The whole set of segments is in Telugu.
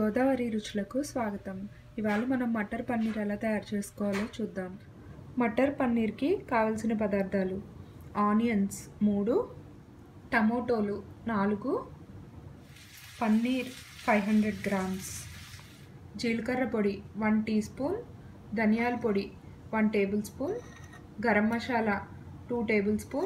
గోదావరి రుచులకు స్వాగతం ఇవాళ మనం మటర్ పన్నీర్ ఎలా తయారు చేసుకోవాలో చూద్దాం మటర్ పన్నీర్కి కావలసిన పదార్థాలు ఆనియన్స్ మూడు టమోటోలు నాలుగు పన్నీర్ ఫైవ్ హండ్రెడ్ గ్రామ్స్ జీలకర్ర పొడి వన్ టీ స్పూన్ ధనియాల పొడి one tablespoon garam masala two tablespoon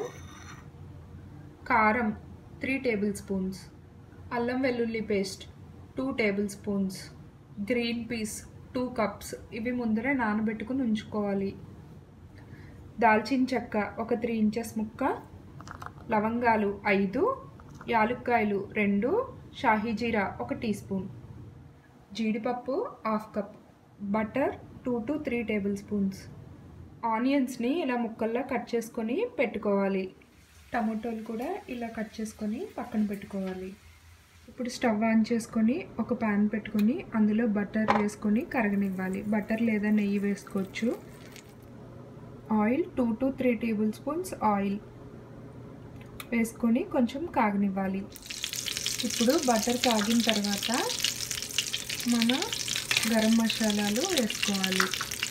కారం త్రీ టేబుల్ స్పూన్స్ అల్లం వెల్లుల్లి paste two tablespoons green peas two cups ఇవి ముందరే నానబెట్టుకుని ఉంచుకోవాలి దాల్చిన చెక్క ఒక త్రీ ఇంచెస్ ముక్క లవంగాలు ఐదు యాలుక్కాయలు రెండు షాహీ జీరా ఒక టీ స్పూన్ జీడిపప్పు half cup butter two to three tablespoons ఆనియన్స్ని ఇలా ముక్కల్లా కట్ చేసుకొని పెట్టుకోవాలి టమాటోలు కూడా ఇలా కట్ చేసుకొని పక్కన పెట్టుకోవాలి ఇప్పుడు స్టవ్ ఆన్ చేసుకొని ఒక ప్యాన్ పెట్టుకొని అందులో బటర్ వేసుకొని కరగనివ్వాలి బటర్ లేదా నెయ్యి వేసుకోవచ్చు oil two to three tablespoons oil వేసుకొని కొంచెం కాగనివ్వాలి ఇప్పుడు బటర్ కాగిన తర్వాత మన గరం మసాలాలు వేసుకోవాలి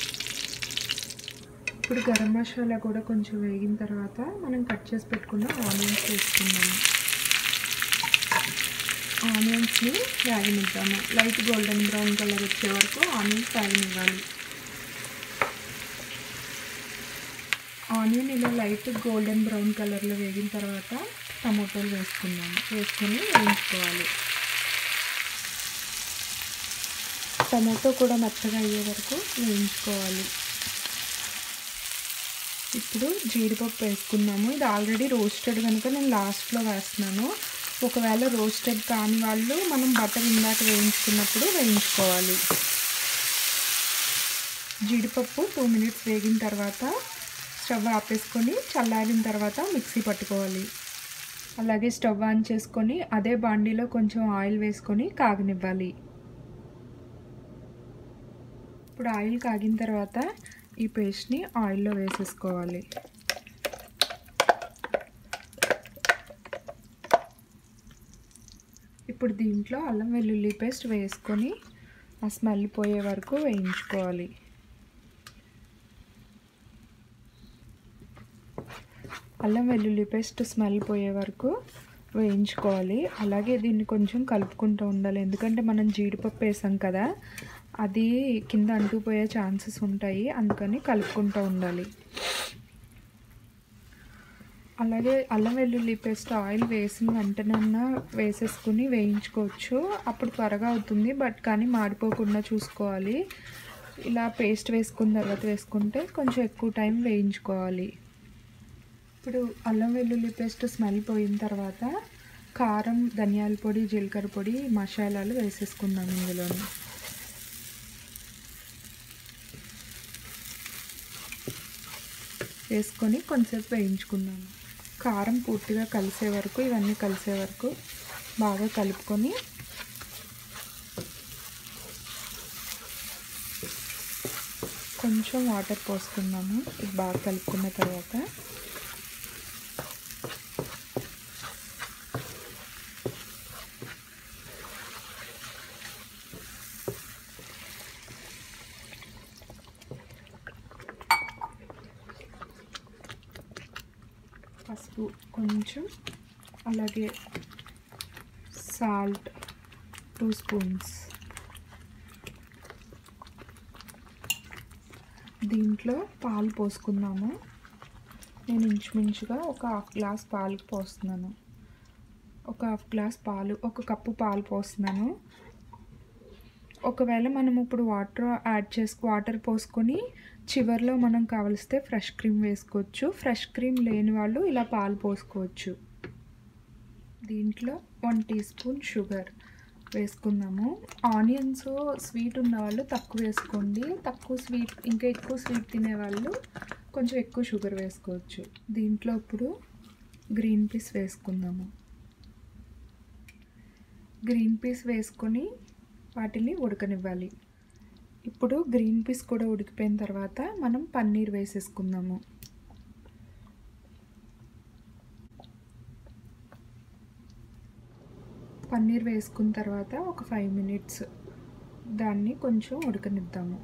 ఇప్పుడు గరం మసాలా కూడా కొంచెం వేగిన తర్వాత మనం కట్ చేసి పెట్టుకున్న ఆనియన్స్ వేసుకుందాము ఆనియన్స్ని వేగనిద్దాము లైట్ గోల్డెన్ బ్రౌన్ కలర్ వచ్చే వరకు ఆనియన్స్ వేగనివ్వాలి ఆనియన్ ఇలా లైట్ గోల్డెన్ బ్రౌన్ కలర్లో వేగిన తర్వాత టమాటోలు వేసుకుందాము వేసుకొని వేయించుకోవాలి టమాటో కూడా మెత్తగా అయ్యే వరకు వేయించుకోవాలి ఇప్పుడు జీడిపప్పు వేసుకున్నాము ఇది ఆల్రెడీ రోస్టెడ్ కనుక నేను లాస్ట్లో వేస్తున్నాను ఒకవేళ రోస్టెడ్ కాని వాళ్ళు మనం బటర్ ఇందాక వేయించుకున్నప్పుడు వేయించుకోవాలి జీడిపప్పు టూ మినిట్స్ వేగిన తర్వాత స్టవ్ ఆపేసుకొని చల్లారిన తర్వాత మిక్సీ పట్టుకోవాలి అలాగే స్టవ్ ఆన్ చేసుకొని అదే బాండీలో కొంచెం ఆయిల్ వేసుకొని కాగనివ్వాలి ఇప్పుడు ఆయిల్ కాగిన తర్వాత ఈ పేస్ట్ని ఆయిల్లో వేసేసుకోవాలి ఇప్పుడు దీంట్లో అల్లం వెల్లుల్లి పేస్ట్ వేసుకొని ఆ స్మెల్ పోయే వరకు వేయించుకోవాలి అల్లం వెల్లుల్లి పేస్ట్ స్మెల్ పోయే వరకు వేయించుకోవాలి అలాగే దీన్ని కొంచెం కలుపుకుంటూ ఉండాలి ఎందుకంటే మనం జీడిపప్పు వేసాం కదా అది కింద అంటుపోయే ఛాన్సెస్ ఉంటాయి అందుకని కలుపుకుంటూ ఉండాలి అలాగే అల్లం వెల్లుల్లి పేస్ట్ ఆయిల్ వేసిన వెంటనే వేసేసుకుని వేయించుకోవచ్చు అప్పుడు త్వరగా అవుతుంది బట్ కానీ మాడిపోకుండా చూసుకోవాలి ఇలా పేస్ట్ వేసుకున్న తర్వాత వేసుకుంటే కొంచెం ఎక్కువ టైం వేయించుకోవాలి ఇప్పుడు అల్లం వెల్లుల్లి పేస్ట్ స్మెల్ పోయిన తర్వాత కారం ధనియాల పొడి జీలకర్ర పొడి మసాలాలు వేసేసుకుందాం ఇందులోని వేసుకొని కొంచెంసేపు వేయించుకున్నాము కారం పూర్తిగా కలిసే వరకు ఇవన్నీ కలిసే వరకు బాగా కలుపుకొని కొంచెం వాటర్ పోసుకున్నాము ఇది బాగా కలుపుకున్న తర్వాత పసుపు కొంచెం అలాగే సాల్ట్ టూ స్పూన్స్ దీంట్లో పాలు పోసుకుందాము నేను ఇంచుమించుగా ఒక హాఫ్ గ్లాస్ పాలు పోస్తున్నాను ఒక హాఫ్ గ్లాస్ పాలు ఒక కప్పు పాలు పోస్తున్నాను ఒకవేళ మనం ఇప్పుడు వాటర్ యాడ్ చేసుకు వాటర్ పోసుకొని చివరిలో మనం కావలిస్తే ఫ్రెష్ క్రీమ్ వేసుకోవచ్చు ఫ్రెష్ క్రీమ్ లేని వాళ్ళు ఇలా పాలు పోసుకోవచ్చు దీంట్లో వన్ టీ స్పూన్ షుగర్ వేసుకుందాము ఆనియన్స్ స్వీట్ ఉన్న వాళ్ళు తక్కువ వేసుకోండి తక్కువ స్వీట్ ఇంకా ఎక్కువ స్వీట్ తినేవాళ్ళు కొంచెం ఎక్కువ షుగర్ వేసుకోవచ్చు దీంట్లో ఇప్పుడు గ్రీన్ పీస్ వేసుకుందాము గ్రీన్ పీస్ వేసుకొని వాటిని ఉడకనివ్వాలి ఇప్పుడు గ్రీన్ పీస్ కూడా ఉడికిపోయిన తర్వాత మనం పన్నీర్ వేసేసుకుందాము పన్నీర్ వేసుకున్న తర్వాత ఒక ఫైవ్ మినిట్స్ దాన్ని కొంచెం ఉడకనిద్దాము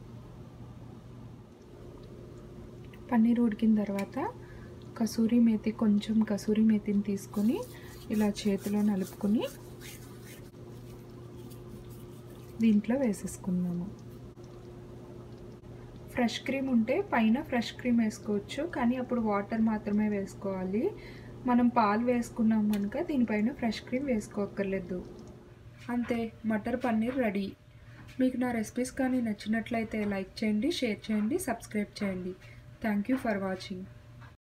పన్నీర్ ఉడికిన తర్వాత కసూరి మేతి కొంచెం కసూరి మేతిని తీసుకొని ఇలా చేతిలో నలుపుకొని దీంట్లో వేసేసుకుందాము ఫ్రెష్ క్రీమ్ ఉంటే పైన ఫ్రెష్ క్రీమ్ వేసుకోవచ్చు కానీ అప్పుడు వాటర్ మాత్రమే వేసుకోవాలి మనం పాలు వేసుకున్నాం కనుక దీనిపైన ఫ్రెష్ క్రీమ్ వేసుకోక్కర్లేదు అంతే మటర్ పన్నీర్ రెడీ మీకు నా రెసిపీస్ కానీ నచ్చినట్లయితే లైక్ చేయండి షేర్ చేయండి సబ్స్క్రైబ్ చేయండి థ్యాంక్ యూ ఫర్ వాచింగ్